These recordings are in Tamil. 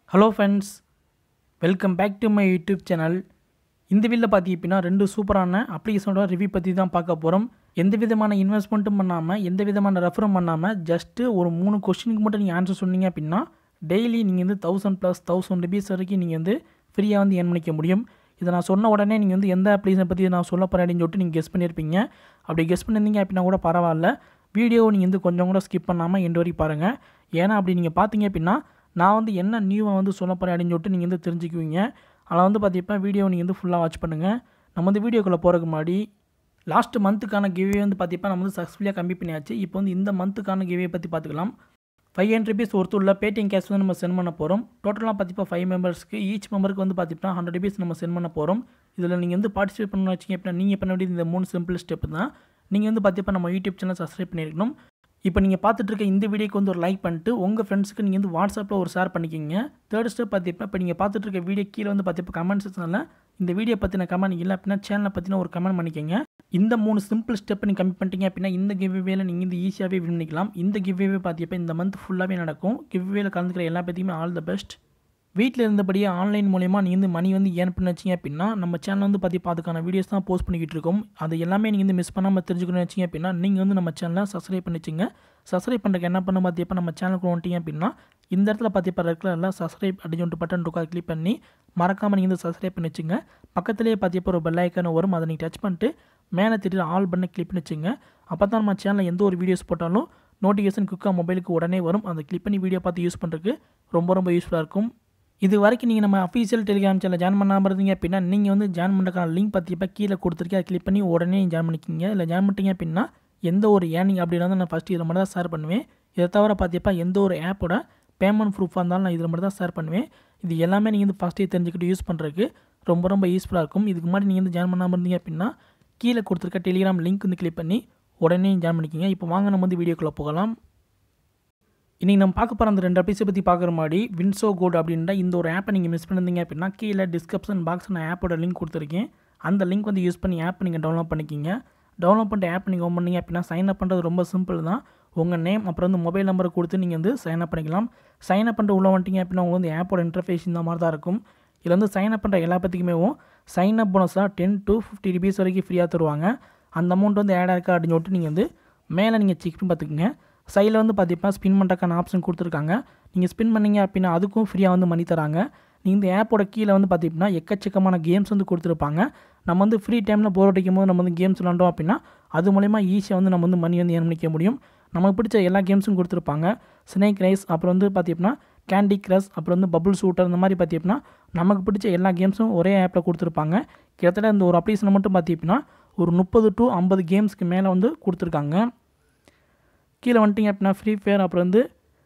hello friends welcome back to my YouTube channel இந்த வீடியோவில் பார்த்தீங்கன்னா ரெண்டு சூப்பரான அப்ளிகேஷனோட ரிவ்யூ பற்றி தான் பார்க்க போகிறோம் எந்த விதமான இன்வெஸ்ட்மெண்ட்டும் பண்ணாமல் எந்த விதமான ரெஃபரும் பண்ணாமல் ஜஸ்ட்டு ஒரு மூணு கொஸ்டினுக்கு மட்டும் நீங்கள் ஆன்சர் சொன்னீங்க அப்படின்னா டெய்லி நீங்கள் வந்து தௌசண்ட் ப்ளஸ் தௌசண்ட் ருபீஸ் வரைக்கும் நீங்கள் வந்து ஃப்ரீயாக வந்து ஏர்ன் பண்ணிக்க முடியும் இதை நான் சொன்ன உடனே நீங்கள் வந்து எந்த அப்ளிகேஷன் பற்றி நான் சொல்ல போகிறேன் அப்படின்னு சொல்லிட்டு நீங்கள் கெஸ் பண்ணியிருப்பீங்க அப்படி கெஸ் பண்ணியிருந்தீங்க அப்படின்னா கூட பரவாயில்ல வீடியோ நீங்கள் வந்து கொஞ்சம் கூட ஸ்கிப் பண்ணாமல் எண்டு வரைக்கும் பாருங்கள் ஏன்னா அப்படி நீங்கள் பார்த்தீங்க அப்படின்னா நான் வந்து என்ன நியூவை வந்து சொல்ல போகிறேன் அப்படின்னு சொல்லிட்டு நீங்கள் வந்து தெரிஞ்சுக்குவீங்க அதில் வந்து பார்த்தீங்கன்னா வீடியோ நீங்கள் வந்து ஃபுல்லாக வாட்ச் பண்ணுங்கள் நம்ம வந்து வீடியோக்குள்ளே போகிறதுக்கு முன்னாடி லாஸ்ட் மந்த்துக்கான கிவே வந்து பார்த்தீங்கன்னா நம்ம வந்து சக்ஸஸ்ஃபுல்லாக கம்ப்ளீட் பண்ணியாச்சு இப்போ வந்து இந்த மந்த்துக்கான கிவே பற்றி பார்த்துக்கலாம் ஃபைவ் ஹண்ட்ரட் ருபீஸ் ஒருத்தர் உள்ள பேடிஎம் கேஷ் வந்து நம்ம சென்ட் பண்ண போகிறோம் டோட்டலாக பார்த்தீங்கன்னா ஃபைவ் மெம்பர்ஸ்க்கு ஈச் மெம்பருக்கு வந்து பார்த்தீங்கன்னா ஹண்ட்ரட் ருபீஸ் நம்ம சென்ட் பண்ண போகிறோம் இதில் நீங்கள் வந்து பார்ட்டிசிபேட் பண்ணணும் வச்சிங்க அப்படின்னா நீங்கள் பண்ண வேண்டியது இந்த மூணு சிம்பிள் ஸ்டெப் தான் நீங்கள் வந்து பார்த்தீங்கன்னா நம்ம யூடியூப் சேனல் சப்ஸ்கிரைப் பண்ணியிருக்கணும் இப்போ நீங்கள் பார்த்துட்டு இருக்க இந்த வீடியோக்கு வந்து ஒரு லைக் பண்ணிட்டு உங்கள் ஃப்ரெண்ட்ஸுக்கு நீங்கள் வந்து வாட்ஸ்அப்பில் ஒரு ஷேர் பண்ணிக்கிங்க தேர்ட் ஸ்டெப் பார்த்தீங்கன்னா இப்போ நீங்கள் பார்த்துட்டு இருக்க வீடியோ கீழே வந்து பார்த்தீங்கன்னா கமெண்ட் செக்ஷனில் இந்த வீடியோ பற்றின கமெண்ட் இல்லை அப்படின்னா சேனலை பற்றின ஒரு கமெண்ட் பண்ணிக்கோங்க இந்த மூணு சிம்பிள் ஸ்டெப் நீங்கள் கம்மி பண்ணிட்டீங்க அப்படின்னா இந்த கிவ்வேல நீங்கள் வந்து ஈஸியாகவே வின் பண்ணிக்கலாம் இந்த கிவ்வே பார்த்தீங்கன்னா இந்த மந்த் ஃபுல்லாகவே நடக்கும் கிவ்வேல கலந்துக்கிற எல்லா பேத்தையுமே ஆல் த பெஸ்ட் வீட்டில் இருந்தபடியே ஆன்லைன் மூலயமா நீங்கள் வந்து மணி வந்து ஏர்ன் பண்ண வச்சிங்க அப்படின்னா நம்ம சேனல் வந்து பார்த்தி அதுக்கான வீடியோஸ் தான் போஸ்ட் பண்ணிக்கிட்டு இருக்கோம் அது எல்லாமே நீங்கள் வந்து மிஸ் பண்ணாமல் தெரிஞ்சுக்கணும்னு வச்சிங்க அப்படின்னா நீங்கள் வந்து நம்ம சேனலை சப்ஸ்கிரைப் பண்ணி வச்சுங்க சப்ஸ்கிரைப் பண்ணுறதுக்கு என்ன பண்ண பார்த்தியப்போ நம்ம சேனலுக்கு வந்துட்டீங்க அப்படின்னா இந்த இடத்துல பார்த்திப்பா ரெகுலரில் சப்ஸ்கிரைப் அப்படின்னு சொல்லிட்டு பட்டன் இருக்கா கிளிக் பண்ணி மறக்காமல் நீங்கள் வந்து சப்ஸ்கிரைப் பண்ணி வச்சுங்க பக்கத்துலேயே பார்த்தியப்போ ஒரு பெல் ஐக்கான வரும் அதை நீங்கள் டச் பண்ணிட்டு மேலே தெரியுற ஆல் பண்ணி கிளிக் பண்ணி வச்சுங்க அப்போ தான் நம்ம சேனலில் எந்த ஒரு வீடியோஸ் போட்டாலும் நோட்டிஃபிகேஷன் குயிக்காக மொபைலுக்கு உடனே வரும் அதை கிளிக் பண்ணி வீடியோ பார்த்து யூஸ் பண்ணுறதுக்கு ரொம்ப ரொம்ப யூஸ்ஃபுல்லாக இருக்கும் இது வரைக்கும் நீங்கள் நம்ம அஃபீஷியல் டெலிகிராம் சேனல் ஜாயின் பண்ணாமல் இருந்தீங்க அப்படின்னா நீங்கள் வந்து ஜாயின் பண்ணுறதுக்கான லிங்க் பார்த்திப்பா கீழே கொடுத்துருக்கேன் அதை கிளிக் பண்ணி உடனே ஜாயின் பண்ணிக்கிங்க இல்லை ஜாயின் பண்ணிட்டீங்க அப்படின்னா எந்த ஒரு ஏர்னிங் அப்படின்னா நான் ஃபஸ்ட்டு இதில் மட்டும் தான் ஷேர் பண்ணுவேன் இதை தவிர பார்த்திப்பா எந்த ஒரு ஆப்போட பேமெண்ட் ப்ரூஃபாக இருந்தாலும் நான் இதில் மட்டும் தான் ஷேர் பண்ணுவேன் இது எல்லாமே நீங்கள் வந்து ஃபஸ்ட்டே தெரிஞ்சுக்கிட்டு யூஸ் பண்ணுறதுக்கு ரொம்ப ரொம்ப யூஸ்ஃபுல்லாக இருக்கும் இதுக்கு முன்னாடி நீங்கள் வந்து ஜாயின் பண்ணாமல் இருந்தீங்க அப்படின்னா கீழே கொடுத்துருக்க டெலிகிராம் லிங்க் வந்து கிளிக் பண்ணி உடனே ஜாயின் பண்ணிக்கிங்க இப்போ வாங்க நம்ம வந்து வீடியோக்குள்ளே போகலாம் இன்றைக்கி நம்ம பார்க்க போகிற அந்த ரெண்டு அப்ளிகேஷன் பற்றி பார்க்குற மாதிரி வின்சோ கோட் அப்படின்ற இந்த ஒரு ஆப்பை நீங்கள் மிஸ் பண்ணியிருந்தீங்க அப்படின்னா கீழே டிஸ்கிரிப்ஷன் பாக்ஸ் நான் ஆப்போட லிங்க் கொடுத்துருக்கேன் அந்த லிங்க் வந்து யூஸ் பண்ணி ஆப் நீங்கள் டவுன்லோட் பண்ணிக்கிங்க டவுன்லோட் பண்ணிட்டு ஆப் நீங்கள் ஓன் பண்ணீங்க அப்படின்னா சைன் அப் பண்ணுறது ரொம்ப சிம்பிள் தான் உங்கள் நேம் அப்புறம் வந்து மொபைல் நம்பரை கொடுத்து நீங்கள் வந்து சைன் அப் பண்ணிக்கலாம் சைன் அப் பண்ணிட்டு உள்ளே வந்துட்டீங்க அப்படின்னா உங்களுக்கு வந்து ஆப்போட இன்டர்ஃபேஸ் இந்த மாதிரி தான் இருக்கும் இதில் வந்து சைன் அப் பண்ணுற எல்லா பற்றிக்குமே சைன் அப் போனஸாக டென் டு ஃபிஃப்டி ருபீஸ் வரைக்கும் ஃப்ரீயாக தருவாங்க அந்த அமௌண்ட் வந்து ஆட் ஆயிருக்கா அப்படின்னு சொல்லிட்டு நீங்கள் வந்து மேலே நீங்கள் செக் பண்ணி பார்த்துக்குங்க சைடில் வந்து பார்த்தீங்கன்னா ஸ்பின் பண்ணுறக்கான ஆப்ஷன் கொடுத்துருக்காங்க நீங்கள் ஸ்பின் பண்ணீங்க அப்படின்னா அதுக்கும் ஃப்ரீயாக வந்து மணி தராங்க நீங்கள் இந்த ஆப்போட கீழே வந்து பார்த்தீங்கன்னா எக்கச்சக்கமான கேம்ஸ் வந்து கொடுத்துருப்பாங்க நம்ம வந்து ஃப்ரீ டைமில் போர் அடிக்கும் போது நம்ம வந்து கேம்ஸ் விளாண்டோம் அப்படின்னா அது மூலயமா ஈஸியாக வந்து நம்ம வந்து மணி வந்து ஏர்ன் பண்ணிக்க முடியும் நமக்கு பிடிச்ச எல்லா கேம்ஸும் கொடுத்துருப்பாங்க ஸ்னேக் ரைஸ் அப்புறம் வந்து பார்த்தீங்கன்னா கேண்டி க்ரஷ் அப்புறம் வந்து பபுள் ஷூட்டர் இந்த மாதிரி பார்த்தீங்கன்னா நமக்கு பிடிச்ச எல்லா கேம்ஸும் ஒரே ஆப்பில் கொடுத்துருப்பாங்க கிட்டத்தட்ட இந்த ஒரு அப்ளிகேஷனை மட்டும் பார்த்தீங்கன்னா ஒரு முப்பது டு ஐம்பது கேம்ஸ்க்கு மேலே வந்து கொடுத்துருக்காங்க கீழே வந்துட்டிங்க அப்படின்னா ஃப்ரீ ஃபயர் அப்புறம் வந்து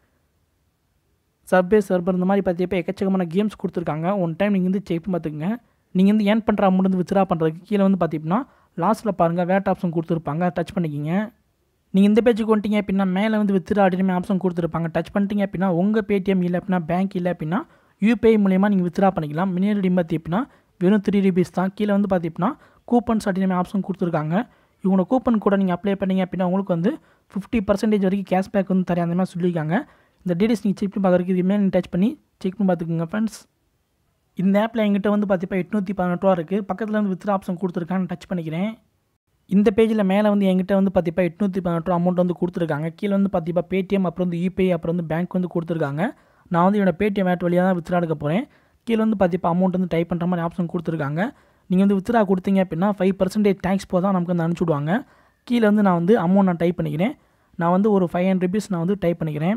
சர்வே சர்வர் இந்த மாதிரி பார்த்தீங்கன்னா எக்கச்சக்கமான கேம்ஸ் கொடுத்துருக்காங்க ஒன் டைம் நீங்கள் வந்து செக் பண்ணி பார்த்துக்குங்க நீங்கள் வந்து ஏர்ன் பண்ணுற அமௌண்ட் வந்து வித்ரா பண்ணுறதுக்கு கீழே வந்து பார்த்தீங்கன்னா லாஸ்ட்டில் பாருங்கள் வேட் ஆப்ஷன் கொடுத்துருப்பாங்க டச் பண்ணிக்கிங்க நீங்கள் இந்த பேஜுக்கு வந்துட்டீங்க அப்படின்னா மேலே வந்து வித்ரா அப்படின்னு ஆப்ஷன் கொடுத்துருப்பாங்க டச் பண்ணிட்டீங்க அப்படின்னா உங்கள் பேடிஎம் இல்லை அப்படின்னா பேங்க் இல்லை அப்படின்னா யூபிஐ மூலியமாக நீங்கள் வித்ரா பண்ணிக்கலாம் மினிமம் ரெடி பார்த்தி அப்படின்னா வெறும் த்ரீ ருபீஸ் தான் கீழே வந்து பார்த்தீங்கன்னா கூப்பன்ஸ் அப்படின்னு ஆப்ஷன் கொடுத்துருக்காங்க இவங்களோட கூப்பன் கூட நீங்கள் அப்ளை பண்ணீங்க அப்படின்னா உங்களுக்கு வந்து ஃபிஃப்டி பர்சன்டேஜ் வரைக்கும் கேஷ்பேக் வந்து தரேன் அந்த மாதிரி சொல்லியிருக்காங்க இந்த டீடைல்ஸ் நீங்கள் செக் பண்ணி பார்க்குறதுக்கு இதுமாதிரி நீங்கள் டச் பண்ணி செக் பண்ணி பார்த்துக்குங்க ஃப்ரெண்ட்ஸ் இந்த ஆப்பில் எங்கிட்ட வந்து பார்த்தீங்கன்னா எட்நூற்றி பதினெட்டு ரூபா இருக்குது பக்கத்தில் வந்து வித்ரா ஆப்ஷன் கொடுத்துருக்கான்னு டச் பண்ணிக்கிறேன் இந்த பேஜில் மேலே வந்து எங்கிட்ட வந்து பார்த்தீங்கன்னா எட்நூற்றி பதினெட்டு ரூபா அமௌண்ட் வந்து கொடுத்துருக்காங்க கீழே வந்து பார்த்தீங்கன்னா பேடிஎம் அப்புறம் வந்து யூபிஐ அப்புறம் வந்து பேங்க் வந்து கொடுத்துருக்காங்க நான் வந்து என்னோட பேடிஎம் ஆட் வழியாக தான் வித்ரா எடுக்க போகிறேன் கீழே வந்து பார்த்தீங்கன்னா அமௌண்ட் வந்து டைப் பண்ணுற மாதிரி ஆப்ஷன் கொடுத்துருக்காங்க நீங்கள் வந்து வித்ரா கொடுத்தீங்க அப்படின்னா ஃபைவ் பர்சன்டேஜ் டேக்ஸ் போக தான் நமக்கு வந்து அனுப்பிச்சுடுவாங்க கீழே வந்து நான் வந்து அமௌண்ட் நான் டைப் பண்ணிக்கிறேன் நான் வந்து ஒரு ஃபைவ் ஹண்ட்ரட் ருபீஸ் நான் வந்து டைப் பண்ணிக்கிறேன்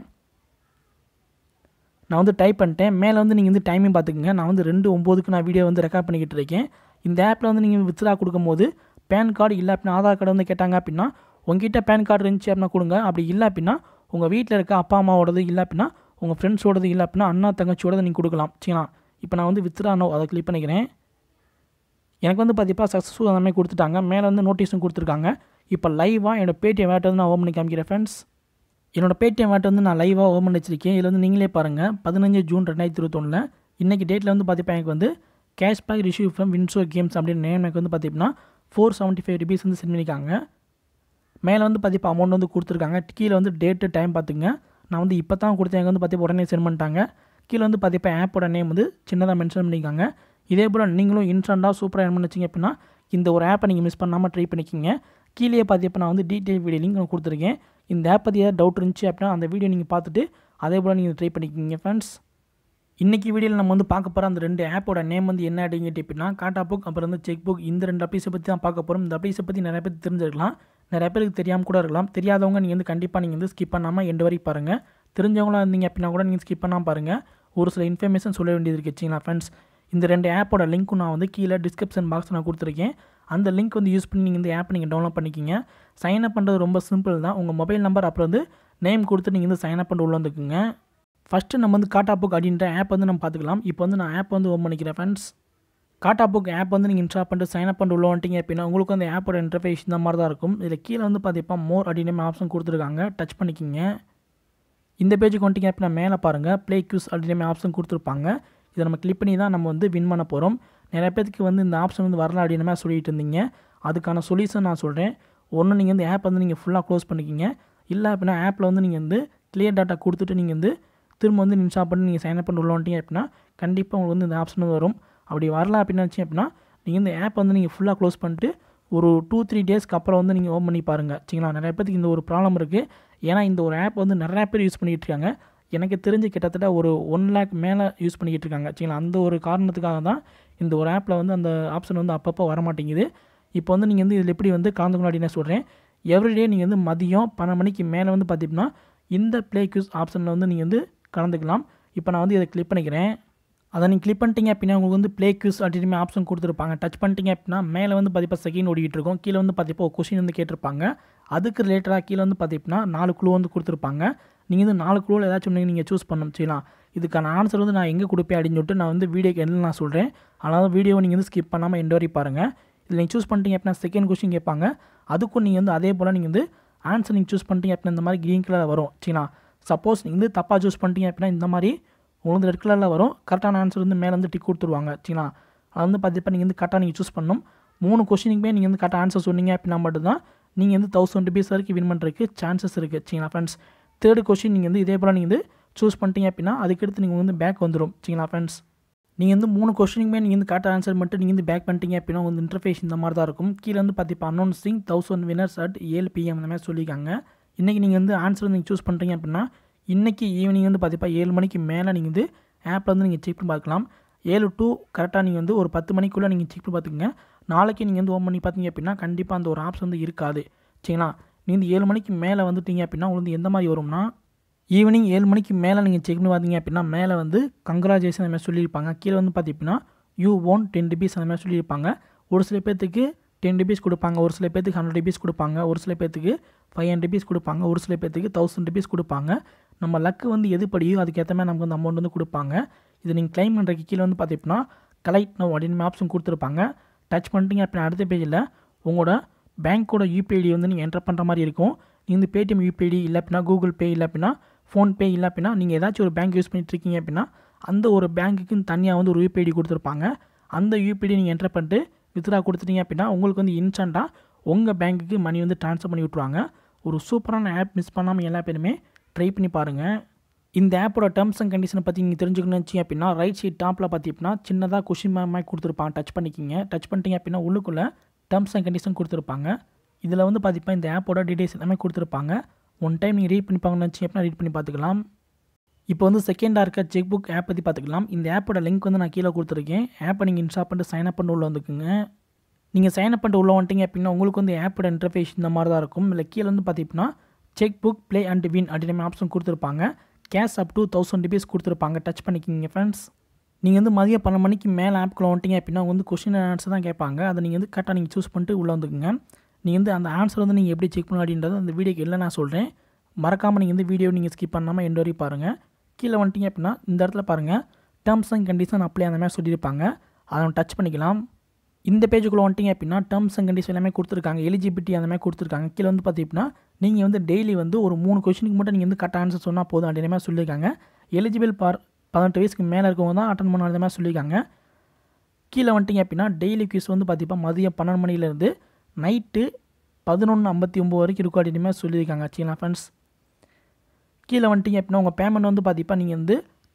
நான் வந்து டைப் பண்ணிட்டேன் மேலே வந்து நீங்கள் வந்து டைமிங் பார்த்துக்குங்க நான் வந்து ரெண்டு ஒம்போதுக்கு நான் வீடியோ வந்து ரெக்கார்ட் பண்ணிக்கிட்டு இருக்கேன் இந்த ஆப்பில் வந்து நீங்கள் வித்ரா கொடுக்கும்போது பேன் கார்டு இல்லை அப்படின்னா ஆதார் கார்டு வந்து கேட்டாங்க அப்படின்னா உங்ககிட்ட பேன் கார்டு இருந்துச்சு அப்படின்னா கொடுங்க அப்படி இல்லை அப்படின்னா உங்கள் வீட்டில் இருக்க அப்பா அம்மாவோடது இல்லை அப்படின்னா உங்கள் ஃப்ரெண்ட்ஸோடது இல்லை அப்படின்னா அண்ணா தங்கச்சியோடது நீங்கள் கொடுக்கலாம் சரிங்களா இப்போ நான் வந்து வித்ரா நோ அதை கிளிக் பண்ணிக்கிறேன் எனக்கு வந்து பார்த்தீங்கன்னா சக்ஸஸ்ஃபுல் அந்த மாதிரி கொடுத்துட்டாங்க மேலே வந்து நோட்டீஸும் கொடுத்துருக்காங்க இப்போ லைவாக என்னோடய பேடிஎம் வேட்டை வந்து நான் ஓப்பன் பண்ணி காமிக்கிறேன் ஃப்ரெண்ட்ஸ் என்னோடய பேடிஎம் வேட்டை வந்து நான் லைவாக ஓப்பன் பண்ணி வச்சிருக்கேன் இதில் வந்து நீங்களே பாருங்கள் பதினஞ்சு ஜூன் ரெண்டாயிரத்தி இருபத்தொன்னில் இன்றைக்கி டேட்டில் வந்து பார்த்தீங்கன்னா எனக்கு வந்து cashback receive from Winzo games அப்படின்னு நேம் எனக்கு வந்து பார்த்தீங்கன்னா ஃபோர் செவன்ட்டி ஃபைவ் ருபீஸ் வந்து சென்ட் பண்ணியிருக்காங்க மேலே வந்து பார்த்தீங்கன்னா அமௌண்ட் வந்து கொடுத்துருக்காங்க கீழே வந்து டேட்டு டைம் பார்த்துங்க நான் வந்து இப்போ தான் கொடுத்தேன் எனக்கு வந்து பார்த்து உடனே சென்ட் பண்ணிட்டாங்க கீழே வந்து பார்த்தீப்பா ஆப்போட நேம் வந்து சின்னதாக மென்ஷன் பண்ணியிருக்காங்க இதே போல் நீங்களும் இன்ஸ்டண்ட்டாக சூப்பராக என்ன பண்ணிச்சிங்க அப்படின்னா இந்த ஒரு ஆப்பை நீங்கள் மிஸ் பண்ணாமல் ட்ரை பண்ணிக்கிங்க கீழே பார்த்தீப்பா நான் வந்து டீட்டெயில் வீடியோ லிங்க் நான் கொடுத்துருக்கேன் இந்த ஆப் பற்றி ஏதாவது டவுட் இருந்துச்சு அப்படின்னா அந்த வீடியோ நீங்கள் பார்த்துட்டு அதே போல் நீங்கள் ட்ரை பண்ணிக்கிங்க ஃப்ரெண்ட்ஸ் இன்றைக்கி வீடியோவில் நம்ம வந்து பார்க்க போகிற அந்த ரெண்டு ஆப்போட நேம் வந்து என்ன அப்படிங்கிட்டு அப்படின்னா காட்டா புக் அப்புறம் வந்து செக் புக் இந்த ரெண்டு அப்ளீஸை பற்றி தான் பார்க்க போகிறோம் இந்த அப்ளீஸை பற்றி நிறைய பேர் தெரிஞ்சிருக்கலாம் நிறைய பேருக்கு தெரியாமல் கூட இருக்கலாம் தெரியாதவங்க நீங்கள் வந்து கண்டிப்பாக நீங்கள் வந்து ஸ்கிப் பண்ணாமல் எண்டு வரைக்கும் பாருங்கள் தெரிஞ்சவங்களாம் இருந்தீங்க அப்படின்னா கூட நீங்கள் ஸ்கிப் பண்ணாமல் பாருங்கள் ஒரு சில இன்ஃபர்மேஷன் சொல்ல வேண்டியது இருக்கு வச்சிங்களா ஃப்ரெண்ட்ஸ் இந்த ரெண்டு ஆப்போட லிங்க்கும் நான் வந்து கீழே டிஸ்கிரிப்ஷன் பாக்ஸ் நான் கொடுத்துருக்கேன் அந்த லிங்க் வந்து யூஸ் பண்ணி நீங்கள் இந்த ஆப் நீங்கள் டவுன்லோட் பண்ணிக்கிங்க சைன் அப் பண்ணுறது ரொம்ப சிம்பிள் தான் உங்கள் மொபைல் நம்பர் அப்புறம் வந்து நேம் கொடுத்து நீங்கள் வந்து சைன் அப் பண்ணி உள்ள வந்துக்குங்க ஃபஸ்ட்டு நம்ம வந்து காட்டா புக் அப்படின்ற ஆப் வந்து நம்ம பார்த்துக்கலாம் இப்போ வந்து நான் ஆப் வந்து ஓப்பன் பண்ணிக்கிறேன் ஃப்ரெண்ட்ஸ் காட்டா புக் ஆப் வந்து நீங்கள் இன்ஸ்டால் பண்ணிட்டு சைன் அப் பண்ணிட்டு உள்ள வந்துட்டீங்க அப்படின்னா உங்களுக்கு அந்த ஆப்போட இன்டர்ஃபேஸ் இந்த மாதிரி தான் இருக்கும் இதில் கீழே வந்து பார்த்தீங்கன்னா மோர் அப்படின்னு ஆப்ஷன் கொடுத்துருக்காங்க டச் பண்ணிக்கிங்க இந்த பேஜுக்கு வந்துட்டிங்க அப்படின்னா மேலே பாருங்கள் ப்ளே க்யூஸ் அப்படின்னு ஆப்ஷன் கொடுத்துருப்பாங்க இதை நம்ம கிளிக் பண்ணி தான் நம்ம வந்து வின் பண்ண போகிறோம் நிறைய பேருக்கு வந்து இந்த ஆப்ஷன் வந்து வரல அப்படின்னு சொல்லிட்டு இருந்தீங்க அதுக்கான சொல்யூஷன் நான் சொல்கிறேன் ஒன்று நீங்கள் வந்து ஆப் வந்து நீங்கள் ஃபுல்லாக க்ளோஸ் பண்ணிக்கிங்க இல்லை அப்படின்னா ஆப்பில் வந்து நீங்கள் வந்து கிளியர் டேட்டா கொடுத்துட்டு நீங்கள் வந்து திரும்ப வந்து இன்ஸ்டால் பண்ணி நீங்கள் சைன் அப் பண்ணி உள்ளோன்ட்டீங்க அப்படின்னா கண்டிப்பாக உங்களுக்கு வந்து இந்த ஆப்ஷன் வந்து வரும் அப்படி வரல அப்படின்னு நினச்சி அப்படின்னா நீங்கள் இந்த ஆப் வந்து நீங்கள் ஃபுல்லாக க்ளோஸ் பண்ணிட்டு ஒரு டூ த்ரீ டேஸ்க்கு அப்புறம் வந்து நீங்கள் ஓப்பன் பண்ணி பாருங்கள் சரிங்களா நிறைய பேருக்கு இந்த ஒரு ப்ராப்ளம் இருக்குது ஏன்னா இந்த ஒரு ஆப் வந்து நிறைய பேர் யூஸ் பண்ணிகிட்டு இருக்காங்க எனக்கு தெரிஞ்சு கிட்டத்தட்ட ஒரு ஒன் லேக் மேலே யூஸ் பண்ணிக்கிட்டு இருக்காங்க சரிங்களா அந்த ஒரு காரணத்துக்காக தான் இந்த ஒரு ஆப்பில் வந்து அந்த ஆப்ஷன் வந்து அப்பப்போ வர மாட்டேங்குது இப்போ வந்து நீங்கள் வந்து இதில் எப்படி வந்து கலந்துக்கணும் அப்படின்னு சொல்கிறேன் எவ்ரிடே நீங்கள் வந்து மதியம் பன்னெண்டு மணிக்கு மேலே வந்து பார்த்தீங்கன்னா இந்த ப்ளே கியூஸ் ஆப்ஷனில் வந்து நீங்கள் வந்து கலந்துக்கலாம் இப்போ நான் வந்து இதை கிளிக் பண்ணிக்கிறேன் அதை நீங்கள் கிளிக் பண்ணிட்டீங்க அப்படின்னா உங்களுக்கு வந்து ப்ளே கியூஸ் அப்படின்னு ஆப்ஷன் கொடுத்துருப்பாங்க டச் பண்ணிட்டீங்க அப்படின்னா மேலே வந்து பார்த்தீங்கன்னா செகண்ட் ஓடிக்கிட்டு இருக்கும் கீழே வந்து பார்த்தீங்கன்னா ஒரு கொஷின் வந்து கேட்டிருப்பாங்க அதுக்கு ரிலேட்டடாக கீழே வந்து பார்த்தீங்கன்னா நாலு குழு வந்து கொடுத்துருப்பாங்க நீங்கள் வந்து நாலு குழுவில் ஏதாச்சும் ஒன்று நீங்கள் சூஸ் பண்ணணும் செய்யலாம் இதுக்கான ஆன்சர் வந்து நான் எங்கே கொடுப்பேன் அப்படின்னு சொல்லிட்டு நான் வந்து வீடியோக்கு என்ன நான் சொல்கிறேன் அதனால் வீடியோவை நீங்கள் வந்து ஸ்கிப் பண்ணாமல் எண்ட் வரை பாருங்கள் இதில் நீங்கள் சூஸ் பண்ணிட்டீங்க அப்படின்னா செகண்ட் கொஸ்டின் கேட்பாங்க அதுக்கும் நீங்கள் வந்து அதே போல் நீங்கள் வந்து ஆன்சர் நீங்கள் சூஸ் பண்ணிட்டீங்க அப்படின்னா இந்த மாதிரி க்ரீன் கலரில் வரும் சரிங்களா சப்போஸ் நீங்கள் வந்து தப்பாக சூஸ் பண்ணிட்டீங்க அப்படின்னா இந்த மாதிரி உங்களுக்கு ரெட் கலரில் வரும் கரெக்டான ஆன்சர் வந்து மேலே வந்து டிக் கொடுத்துருவாங்க சரிங்களா அது வந்து பார்த்தீங்கன்னா நீங்கள் வந்து கரெக்டாக நீங்கள் சூஸ் பண்ணணும் மூணு கொஸ்டினுக்குமே நீங்கள் வந்து கரெக்டாக ஆன்சர் சொன்னீங்க அப்படின்னா மட்டும்தான் நீங்கள் வந்து தௌசண்ட் ருபீஸ் வரைக்கும் வின் பண்ணுறதுக்கு சான்சஸ் இருக்குது சரிங்களா ஃப்ரெண்ட்ஸ் தேர்டு கொஸ்டின் நீங்கள் வந்து இதே போல் நீங்கள் வந்து சூஸ் பண்ணிட்டீங்க அப்படின்னா அதுக்கடுத்து நீங்கள் வந்து பேக் வந்துடும் சரிங்களா ஃப்ரெண்ட்ஸ் நீங்கள் வந்து மூணு கொஸ்டினுக்குமே நீங்கள் வந்து கரெக்டாக ஆன்சர் மட்டும் நீங்கள் வந்து பேக் பண்ணிட்டீங்க அப்படின்னா வந்து இன்டர்ஃபேஸ் இந்த மாதிரி தான் இருக்கும் கீழே வந்து பார்த்தீங்கன்னா அனௌன்சிங் தௌசண்ட் வினர்ஸ் அட் ஏழு பிஎம் அந்த மாதிரி சொல்லியிருக்காங்க இன்றைக்கி நீங்கள் வந்து ஆன்சர் நீங்கள் சூஸ் பண்ணுறீங்க அப்படின்னா இன்றைக்கி ஈவினிங் வந்து பார்த்தீங்கன்னா ஏழு மணிக்கு மேலே நீங்கள் வந்து ஆப்பில் வந்து நீங்கள் செக் பண்ணி பார்க்கலாம் ஏழு டூ கரெக்டாக நீங்கள் வந்து ஒரு பத்து மணிக்குள்ளே நீங்கள் செக் பண்ணி பார்த்துக்கங்க நாளைக்கு நீங்கள் வந்து ஓப்பன் பண்ணி பார்த்தீங்க அப்படின்னா கண்டிப்பாக அந்த ஒரு ஆப்ஸ் வந்து இருக்காது சரிங்களா நீங்கள் வந்து ஏழு மணிக்கு மேலே வந்துட்டீங்க அப்படின்னா உங்களுக்கு எந்த மாதிரி வரும்னா ஈவினிங் ஏழு மணிக்கு மேலே நீங்கள் செக் பண்ணி பார்த்தீங்க அப்படின்னா மேலே வந்து கங்க்ராச்சுலேஷன் அந்த மாதிரி சொல்லியிருப்பாங்க கீழே வந்து பார்த்தீங்கன்னா யூ ஓன் டென் ருபீஸ் அந்த மாதிரி சொல்லியிருப்பாங்க ஒரு சில பேர்த்துக்கு டென் ருபீஸ் கொடுப்பாங்க ஒரு சில பேர்த்துக்கு ஹண்ட்ரட் ருபீஸ் கொடுப்பாங்க ஒரு சில பேர்த்துக்கு ஃபைவ் ஹண்ட்ரட் ருபீஸ் கொடுப்பாங்க ஒரு சில பேர்த்துக்கு தௌசண்ட் ருபீஸ் கொடுப்பாங்க நம்ம லக்கு வந்து எது படியோ அதுக்கேற்ற மாதிரி நமக்கு வந்து அமௌண்ட் வந்து கொடுப்பாங்க இது நீங்கள் கிளைம் பண்ணுறதுக்கு கீழே வந்து பார்த்தீங்கன்னா கலெக்ட் நோ அப்படின்னு ஆப்ஷன் கொடுத்துருப்பாங்க டச் பண்ணிட்டீங்க அப்படின்னா அடுத்த பேஜில் உங்களோட பேங்க்கோட யூபிஐடி வந்து நீங்கள் என்டர் பண்ணுற மாதிரி இருக்கும் நீங்கள் வந்து பேடிஎம் யூபிஐடி இல்லை அப்படின்னா கூகுள் பே இல்லை அப்படின்னா ஃபோன்பே இல்லை அப்படின்னா நீங்கள் ஏதாச்சும் ஒரு பேங்க் யூஸ் பண்ணிட்டு இருக்கீங்க அப்படின்னா அந்த ஒரு பேங்க்குக்குன்னு தனியாக வந்து ஒரு யூபிஐடி கொடுத்துருப்பாங்க அந்த யூபிஐடி நீங்கள் என்டர் பண்ணிட்டு வித்ரா கொடுத்துட்டீங்க அப்படின்னா உங்களுக்கு வந்து இன்ஸ்டண்ட்டாக உங்கள் பேங்க்குக்கு மணி வந்து ட்ரான்ஸ்ஃபர் பண்ணி விட்ருவாங்க ஒரு சூப்பரான ஆப் மிஸ் பண்ணாமல் எல்லா பேருமே ட்ரை பண்ணி பாருங்கள் இந்த ஆப்போட டேர்ம்ஸ் அண்ட் கண்டிஷனை பற்றி நீங்கள் தெரிஞ்சுக்கணும் வச்சு அப்படின்னா ரைட் சைட் டாப்பில் பார்த்தீங்கன்னா சின்னதாக கொஷின் மாதிரி கொடுத்துருப்பாங்க டச் பண்ணிக்கிங்க டச் பண்ணிட்டீங்க அப்படின்னா உள்ளுக்குள்ளே டேர்ம்ஸ் அண்ட் கண்டிஷன் கொடுத்துருப்பாங்க இதில் வந்து பார்த்தீங்கன்னா இந்த ஆப்போட டீடைல்ஸ் எல்லாமே கொடுத்துருப்பாங்க ஒன் டைம் நீங்கள் ரீட் பண்ணி பார்க்கணும்னு வச்சு அப்படின்னா ரீட் பண்ணி பார்த்துக்கலாம் இப்போ வந்து செகண்டாக இருக்க செக் புக் ஆப் பற்றி பார்த்துக்கலாம் இந்த ஆப்போட லிங்க் வந்து நான் கீழே கொடுத்துருக்கேன் ஆப்பை நீங்கள் இன்ஸ்டால் பண்ணிட்டு சைன் அப் பண்ணி உள்ள வந்துக்குங்க நீங்கள் சைன் அப் பண்ணிட்டு உள்ள வந்துட்டீங்க அப்படின்னா உங்களுக்கு வந்து ஆப்போட இன்டர்ஃபேஸ் இந்த மாதிரி தான் இருக்கும் இல்லை கீழே வந்து பார்த்தீங்கன்னா check book play and win அப்படின்னு ஆப்ஷன் கொடுத்துருப்பாங்க cash up to thousand rupees கொடுத்துருப்பாங்க டச் பண்ணிக்கிங்க ஃப்ரெண்ட்ஸ் நீங்கள் வந்து மதியம் பன்னெண்டு மணிக்கு மேலே ஆப்குள்ளே வந்துட்டீங்க அப்படின்னா வந்து கொஷின் ஆன்சர் தான் கேட்பாங்க அதை நீங்கள் வந்து கரெக்டாக நீங்கள் சூஸ் பண்ணிட்டு உள்ளே வந்துக்குங்க நீங்கள் வந்து அந்த ஆன்சர் வந்து நீங்கள் எப்படி செக் பண்ணணும் அப்படின்றது அந்த வீடியோக்கு இல்லை நான் சொல்கிறேன் மறக்காமல் நீங்கள் வந்து வீடியோ நீங்கள் ஸ்கிப் பண்ணாமல் எண்ட் வரையும் பாருங்கள் கீழே வந்துட்டீங்க அப்படின்னா இந்த இடத்துல பாருங்கள் டேர்ம்ஸ் அண்ட் கண்டிஷன் அப்ளை அந்த மாதிரி சொல்லியிருப்பாங்க அதை நம்ம டச் பண்ணிக்கலாம் இந்த பேஜுக்குள்ளே வந்துட்டீங்க அப்படின்னா டேர்ம்ஸ் அண்ட் கண்டிஷன் எல்லாமே கொடுத்துருக்காங்க எலிஜிபிலிட்டி அந்த மாதிரி கொடுத்துருக்காங்க கீழே வந்து பார்த்தீங்கன்னா நீங்கள் வந்து டெய்லி வந்து ஒரு மூணு கொஷினுக்கு மட்டும் நீங்கள் வந்து கரெக்ட் ஆன்சர் சொன்னால் போதும் அப்படின்ற மாதிரி சொல்லியிருக்காங்க எலிஜிபிள் பார் பதினெட்டு வயசுக்கு மேலே இருக்கவங்க தான் அட்டன் பண்ண அந்த மாதிரி சொல்லியிருக்காங்க கீழே வந்துட்டீங்க அப்படின்னா டெய்லி குவிஸ் வந்து பார்த்தீங்கன்னா மதியம் பன்னெண்டு மணிலேருந்து நைட்டு பதினொன்று ஐம்பத்தி ஒம்பது வரைக்கும் இருக்கும் அப்படின்ற மாதிரி சொல்லியிருக்காங்க சரிங்களா ஃப்ரெண்ட்ஸ் கீழே வந்துட்டீங்க அப்படின்னா உங்கள் பேமெண்ட் வந்து பார்த்தீங்கன்னா நீங்கள் வந்து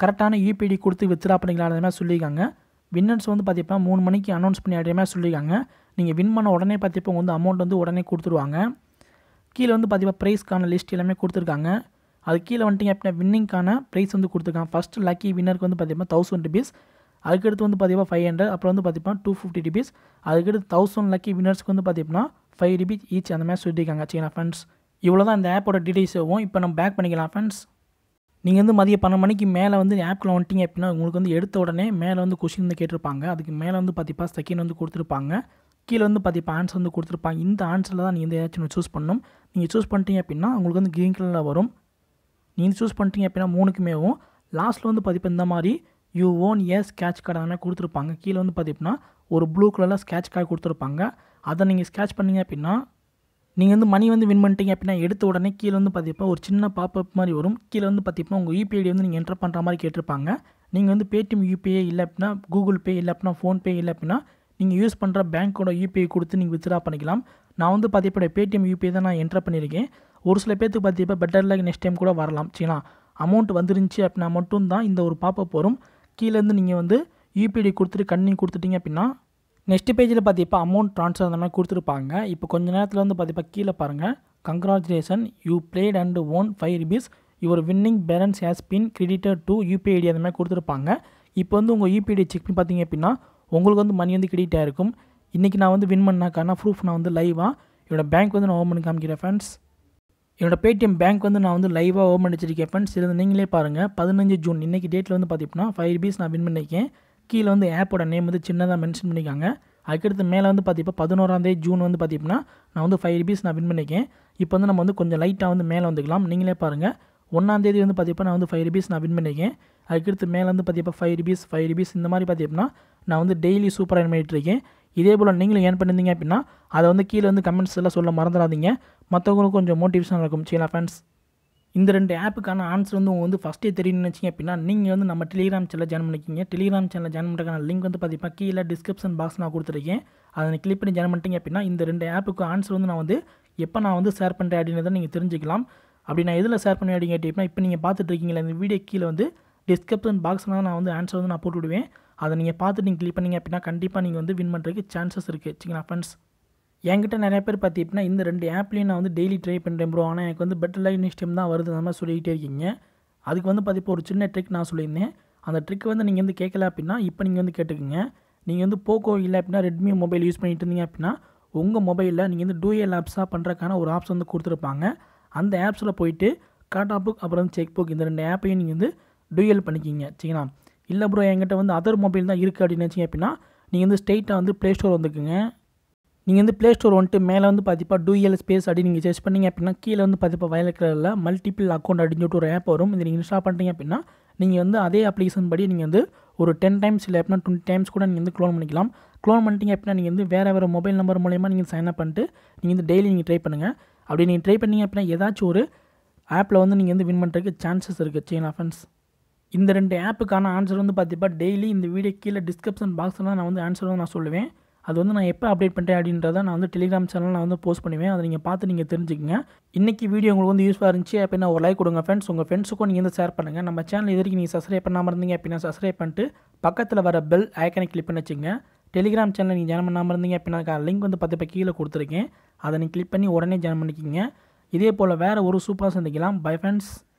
கரெக்டான யூபிஐடி கொடுத்து வித்ரா பண்ணிக்கலாம் அதே மாதிரி சொல்லியிருக்காங்க வின்னர்ஸ் வந்து பார்த்தீங்கன்னா மூணு மணிக்கு அனௌன்ஸ் பண்ணி அதே மாதிரி சொல்லியிருக்காங்க நீங்கள் வின் பண்ண உடனே பார்த்தீங்கன்னா வந்து அமௌண்ட் வந்து உடனே கொடுத்துருவாங்க கீழே வந்து பார்த்தீங்கன்னா ப்ரைஸ்க்கான லிஸ்ட் எல்லாமே கொடுத்துருக்காங்க அது கீழே வந்துட்டிங்க அப்படின்னா வின்னிங்க்கான ப்ரைஸ் வந்து கொடுத்துருக்காங்க ஃபஸ்ட் லக்கி வின்னருக்கு வந்து பார்த்தீங்கன்னா தௌசண்ட் ருபீஸ் அதுக்கடுத்து வந்து பார்த்தீங்கன்னா ஃபைவ் ஹண்ட்ரட் அப்புறம் வந்து பார்த்தீங்கன்னா டூ ஃபிஃப்டி ருபீஸ் அதுக்கடுத்து தௌசண்ட் லக்கி வின்னர்ஸ்க்கு வந்து பார்த்தீங்கன்னா ஃபைவ் ருபீஸ் ஈச் அந்த மாதிரி சொல்லியிருக்காங்க சரிங்களா ஃப்ரெண்ட்ஸ் இவ்வளோ தான் இந்த ஆப்போட டீடைல்ஸ் ஆகும் இப்போ நம்ம பேக் பண்ணிக்கலாம் ஃப்ரெண்ட்ஸ் நீங்கள் வந்து மதியம் பன்னெண்டு மணிக்கு மேலே வந்து ஆப்பில் வந்துட்டீங்க அப்படின்னா உங்களுக்கு வந்து எடுத்த உடனே மேலே வந்து கொஷின் வந்து கேட்டிருப்பாங்க அதுக்கு மேலே வந்து பார்த்தீப்பா செகண்ட் வந்து கொடுத்துருப்பாங்க கீழே வந்து பார்த்தீப்பா ஆன்சர் வந்து கொடுத்துருப்பாங்க இந்த ஆன்சரில் தான் நீங்கள் வந்து ஏதாச்சும் சூஸ் பண்ணணும் நீங்கள் சூஸ் பண்ணிட்டீங்க அப்படின்னா உங்களுக்கு வந்து க்ரீன் கலரில் வரும் நீங்கள் சூஸ் பண்ணிட்டீங்க அப்படின்னா மூணுக்குமேவும் லாஸ்ட்டில் வந்து பார்த்தீப்பா இந்த மாதிரி you won a scratch card அந்த மாதிரி கொடுத்துருப்பாங்க கீழே வந்து பார்த்தீங்கன்னா ஒரு ப்ளூ கலரில் ஸ்கேட்ச் கார்டு கொடுத்துருப்பாங்க அதை நீங்கள் ஸ்கேட்ச் பண்ணீங்க அப்படின்னா நீங்கள் வந்து மணி வந்து வின் பண்ணிட்டீங்க அப்படின்னா எடுத்த உடனே கீழே வந்து பார்த்தீங்கன்னா ஒரு சின்ன பாப்பப் மாதிரி வரும் கீழே வந்து பார்த்தீங்கன்னா உங்கள் யூபிஐடி வந்து நீங்கள் என்டர் பண்ணுற மாதிரி கேட்டிருப்பாங்க நீங்கள் வந்து பேடிஎம் யூபிஐ இல்லை அப்படின்னா கூகுள் பே இல்லை அப்படின்னா ஃபோன்பே இல்லை அப்படின்னா நீங்கள் யூஸ் பண்ணுற பேங்க்கோட யூபிஐ கொடுத்து நீங்கள் வித்ரா பண்ணிக்கலாம் நான் வந்து பார்த்தீங்கன்னா பேடிஎம் யூபிஐ தான் நான் என்டர் பண்ணியிருக்கேன் ஒரு சில பேர்த்துக்கு பார்த்தீங்கன்னா பெட்டரில் நெக்ஸ்ட் டைம் கூட வரலாம் சரிங்களா அமௌண்ட் வந்துருந்துச்சு அப்படின்னா மட்டும் தான் இந்த ஒரு பாப்பப் வரும் கீழேருந்து நீங்கள் வந்து யூபிஐடி கொடுத்துட்டு கண்ணி கொடுத்துட்டீங்க அப்படின்னா நெக்ஸ்ட் பேஜில் பார்த்தீப்பா அமௌண்ட் ட்ரான்ஸ்ஃபர் அந்த மாதிரி கொடுத்துருப்பாங்க இப்போ கொஞ்ச நேரத்தில் வந்து பார்த்தீப்பா கீழே பாருங்கள் congratulation you played and won five rupees your winning balance has been credited to UPI ID அந்த மாதிரி கொடுத்துருப்பாங்க இப்போ வந்து உங்கள் யூபிஐடி செக் பண்ணி பார்த்தீங்க அப்படின்னா உங்களுக்கு வந்து மணி வந்து கிரெடிட் ஆகிருக்கும் இன்றைக்கி நான் வந்து வின் பண்ணாக்கான ப்ரூஃப் நான் வந்து லைவாக என்னோடய பேங்க் வந்து நான் ஓப்பன் பண்ணி காமிக்கிறேன் ஃப்ரெண்ட்ஸ் என்னோட பேடிஎம் பேங்க் வந்து நான் வந்து லைவாக ஓப்பன் பண்ணி வச்சிருக்கேன் ஃப்ரெண்ட்ஸ் இதில் நீங்களே பாருங்கள் பதினஞ்சு ஜூன் இன்றைக்கி டேட்டில் வந்து பார்த்தீங்கன்னா ஃபைவ் ருபீஸ் நான் வின் பண்ணியிருக்கேன் கீழே வந்து ஆப்போட நேம் வந்து சின்னதாக மென்ஷன் பண்ணியிருக்காங்க அதுக்கடுத்து மேலே வந்து பார்த்தீங்கன்னா பதினோராந்தேதி ஜூன் வந்து பார்த்தீங்கன்னா நான் வந்து ஃபைவ் ருபீஸ் நான் வின் பண்ணியிருக்கேன் இப்போ வந்து நம்ம வந்து கொஞ்சம் லைட்டாக வந்து மேலே வந்துக்கலாம் நீங்களே பாருங்கள் ஒன்றாந்தேதி வந்து பார்த்தீங்கன்னா நான் வந்து ஃபைவ் ருபீஸ் நான் வின் பண்ணியிருக்கேன் அதுக்கடுத்து மேலே வந்து பார்த்தீங்கன்னா ஃபைவ் ருபீஸ் ஃபைவ் ருபீஸ் இந்த மாதிரி பார்த்தீங்கன்னா நான் வந்து டெய்லி சூப்பராக ஏர்ன் பண்ணிட்டு இருக்கேன் இதே போல் நீங்களும் ஏர்ன் பண்ணியிருந்தீங்க அப்படின்னா அதை வந்து கீழே வந்து கமெண்ட்ஸ் எல்லாம் சொல்ல மறந்துடாதீங்க மற்றவங்களுக்கும் கொஞ்சம் மோட்டிவேஷனாக இருக்கும் சரிங்களா ஃப்ரெண்ட்ஸ் இந்த ரெண்டு ஆப்புக்கான ஆன்சர் வந்து உங்களுக்கு வந்து ஃபஸ்ட்டே தெரியணும்னு வச்சிங்க அப்படின்னா நீங்கள் வந்து நம்ம டெலிகிராம் சேனலில் ஜாயின் பண்ணிக்கிங்க டெலிகிராம் சேனலில் ஜாயின் பண்ணுறதுக்கான லிங்க் வந்து பார்த்தீங்கன்னா கீழே டிஸ்கிரிப்ஷன் பாக்ஸ் நான் கொடுத்துருக்கேன் அதை கிளிக் பண்ணி ஜாயின் பண்ணிட்டீங்க அப்படின்னா இந்த ரெண்டு ஆப்புக்கு ஆன்சர் வந்து நான் வந்து எப்போ நான் வந்து ஷேர் பண்ணுறேன் அப்படின்றத நீங்கள் தெரிஞ்சுக்கலாம் அப்படி நான் எதில் ஷேர் பண்ணி அப்படின்னு கேட்டிங்கன்னா இப்போ நீங்கள் பார்த்துட்டு இருக்கீங்களா இந்த வீடியோ கீழே வந்து டிஸ்கிரிப்ஷன் பாக்ஸில் நான் வந்து ஆன்சர் வந்து நான் போட்டு விடுவேன் அதை நீங்கள் பார்த்துட்டு நீங்கள் கிளிக் பண்ணீங்க அப்படின்னா கண்டிப்பாக நீங்கள் வந்து வின் பண்ணுறதுக்கு சான்சஸ் இருக்குது சரிங்களா ஃப்ரெண்ட்ஸ் என்கிட்ட நிறைய பேர் பார்த்தீங்கன்னா இந்த ரெண்டு ஆப்லேயும் நான் வந்து டெய்லி ட்ரை பண்ணுறேன் ப்ரோ ஆனால் எனக்கு வந்து பெட்டர் லைஃப் நெக்ஸ்ட் டைம் தான் வருது அந்த மாதிரி சொல்லிக்கிட்டே இருக்கீங்க அதுக்கு வந்து பார்த்தீங்கன்னா ஒரு சின்ன ட்ரிக் நான் சொல்லியிருந்தேன் அந்த ட்ரிக் வந்து நீங்கள் வந்து கேட்கல அப்படின்னா இப்போ நீங்கள் வந்து கேட்டுக்குங்க நீங்கள் வந்து போக்கோ இல்லை அப்படின்னா ரெட்மி மொபைல் யூஸ் பண்ணிட்டு இருந்தீங்க அப்படின்னா உங்கள் மொபைலில் நீங்கள் வந்து டூஎல் ஆப்ஸாக பண்ணுறதுக்கான ஒரு ஆப்ஸ் வந்து கொடுத்துருப்பாங்க அந்த ஆப்ஸில் போயிட்டு காட்டா புக் அப்புறம் செக் புக் இந்த ரெண்டு ஆப்பையும் நீங்கள் வந்து டூஎல் பண்ணிக்கிங்க சரிங்களா இல்லை ப்ரோ என்கிட்ட வந்து அதர் மொபைல் தான் இருக்குது அப்படின்னு நினச்சிங்க அப்படின்னா நீங்கள் வந்து ஸ்ட்ரெயிட்டாக வந்து ப்ளே ஸ்டோர் வந்துக்குங்க நீங்கள் வந்து ப்ளே ஸ்டோர் வந்துட்டு மேலே வந்து பார்த்தீப்பா டூஎல் ஸ்பேஸ் அப்படி நீங்கள் செஸ் பண்ணீங்க அப்படின்னா கீழே வந்து பார்த்தீப்பா வயலட் கலரில் மல்டிபிள் அக்கௌண்ட் அப்படின்னு சொல்லிட்டு ஒரு ஆப் வரும் இது நீங்கள் இன்ஸ்டால் பண்ணுறீங்க அப்படின்னா நீங்கள் வந்து அதே அப்ளிகேஷன் படி நீங்கள் வந்து ஒரு டென் டைம்ஸ் இல்லை அப்படின்னா டுவெண்ட்டி டைம்ஸ் கூட நீங்கள் வந்து க்ளோன் பண்ணிக்கலாம் க்ளோன் பண்ணிட்டீங்க அப்படின்னா நீங்கள் வந்து வேறு வேறு மொபைல் நம்பர் மூலயமா நீங்கள் சைன் அப் பண்ணிட்டு நீங்கள் வந்து டெய்லி நீங்கள் ட்ரை பண்ணுங்கள் அப்படி நீங்கள் ட்ரை பண்ணீங்க அப்படின்னா ஏதாச்சும் ஒரு ஆப்பில் வந்து நீங்கள் வந்து வின் பண்ணுறதுக்கு சான்சஸ் இருக்குது சரிங்களா ஃப்ரெண்ட்ஸ் இந்த ரெண்டு ஆப்புக்கான ஆன்சர் வந்து பார்த்தீப்பா டெய்லி இந்த வீடியோ கீழே டிஸ்கிரிப்ஷன் பாக்ஸில் நான் வந்து ஆன்சர் வந்து நான் சொல்லுவேன் அது வந்து நான் எப்போ அப்டேட் பண்ணுறேன் அப்படின்றத நான் வந்து டெலிகிராம் சேனல் நான் வந்து போஸ்ட் பண்ணுவேன் அதை நீங்கள் பார்த்து நீங்கள் தெரிஞ்சுக்கங்க இன்றைக்கி வீடியோ உங்களுக்கு வந்து யூஸ்ஃபாக இருந்துச்சு அப்படின்னா ஒரு லைக் கொடுங்க ஃப்ரெண்ட்ஸ் உங்கள் ஃப்ரெண்ட்ஸுக்கும் நீங்கள் வந்து ஷேர் பண்ணுங்கள் நம்ம சேனல் இது வரைக்கும் நீங்கள் சப்ஸ்கிரைப் பண்ணாமல் இருந்தீங்க அப்படின்னா சப்ஸ்கிரைப் பண்ணிட்டு பக்கத்தில் வர பெல் ஐக்கனை கிளிக் பண்ணி வச்சுங்க டெலிகிராம் சேனல் நீங்கள் ஜாயின் பண்ணாமல் இருந்தீங்க அப்படின்னா லிங்க் வந்து பத்து இப்போ கீழே கொடுத்துருக்கேன் அதை நீங்கள் கிளிக் பண்ணி உடனே ஜாயின் பண்ணிக்கிங்க இதே போல் வேறு ஒரு சூப்பராக சந்திக்கலாம் பை ஃப்ரெண்ட்ஸ்